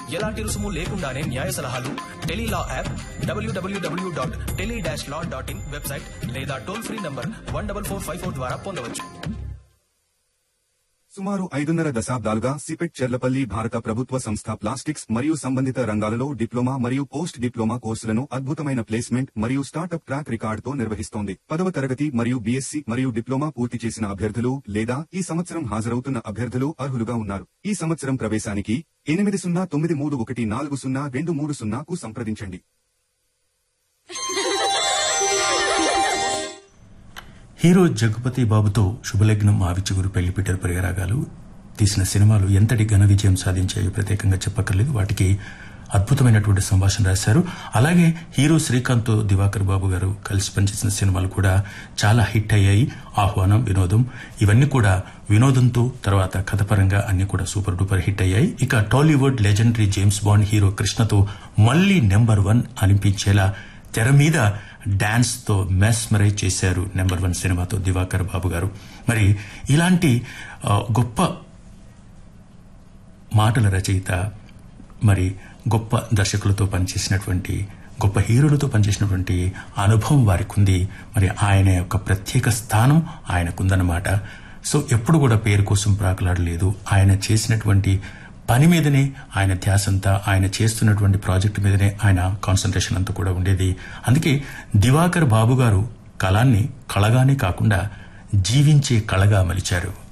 ఎలాంటి రుసుము లేకుండానే న్యాయ సలహాలు Telelaw app WWW dot tele dash law dot in website లేదా toll free number one double four five four ద్వారా పొందవచ్చు సుమారు ఐదున్నర దశాబ్దాలుగా సిపెట్ చెర్లపల్లి భారత ప్రభుత్వ సంస్థ ప్లాస్టిక్స్ మరియు సంబంధిత రంగాలలో డిప్లొమా మరియు పోస్ట్ డిప్లొమా కోర్సులను అద్భుతమైన ప్లేస్మెంట్ మరియు స్టార్టప్ ట్రాక్ రికార్డుతో నిర్వహిస్తోంది పదవ తరగతి మరియు బీఎస్సీ మరియు డిప్లొమా పూర్తి చేసిన అభ్యర్థులు లేదా ఈ సంవత్సరం హాజరవుతున్న అభ్యర్థులు అర్హులుగా ఉన్నారు ఈ సంవత్సరం ప్రవేశానికి ఎనిమిది సున్నా తొమ్మిది మూడు ఒకటి నాలుగు సున్నా రెండు మూడు సున్నాకు సంప్రదించండి హీరో జగపతి బాబుతో శుభలగ్నం ఆవిచిగురు పెళ్లిపీటర్ పరిగరాగాలు తీసిన సినిమాలు ఎంతటి ఘన విజయం సాధించాయో ప్రత్యేకంగా చెప్పక్కర్లేదు వాటికి అద్భుతమైనటువంటి సంభాషణ రాశారు అలాగే హీరో శ్రీకాంత్ దివాకర్ బాబు గారు కలిసి పనిచేసిన సినిమాలు కూడా చాలా హిట్ అయ్యాయి ఆహ్వానం వినోదం ఇవన్నీ కూడా వినోదంతో తర్వాత కథపరంగా అన్ని కూడా సూపర్ డూపర్ హిట్ అయ్యాయి ఇక Tollywood legendary James Bond hero కృష్ణతో మళ్లీ నెంబర్ వన్ అనిపించేలా తెర మీద డాన్స్ తో మెస్మరైజ్ చేశారు నెంబర్ వన్ సినిమాతో దివాకర్ బాబు గారు మరి ఇలాంటి ఆ, గొప్ప మాటల రచయిత మరి గొప్ప దర్శకులతో పనిచేసినటువంటి గొప్ప హీరోలతో పనిచేసినటువంటి అనుభవం వారికి ఉంది మరి ఆయన యొక్క ప్రత్యేక స్థానం ఆయనకుందన్నమాట సో ఎప్పుడు కూడా పేరు కోసం ప్రాకులాడలేదు ఆయన చేసినటువంటి పని మీదనే ఆయన ధ్యాస అంతా ఆయన చేస్తున్నటువంటి ప్రాజెక్టు మీదనే ఆయన కాన్సన్ట్రేషన్ అంతా కూడా ఉండేది అందుకే దివాకర్ బాబు గారు కళాన్ని కళగానే కాకుండా జీవించే కళగా మలిచారు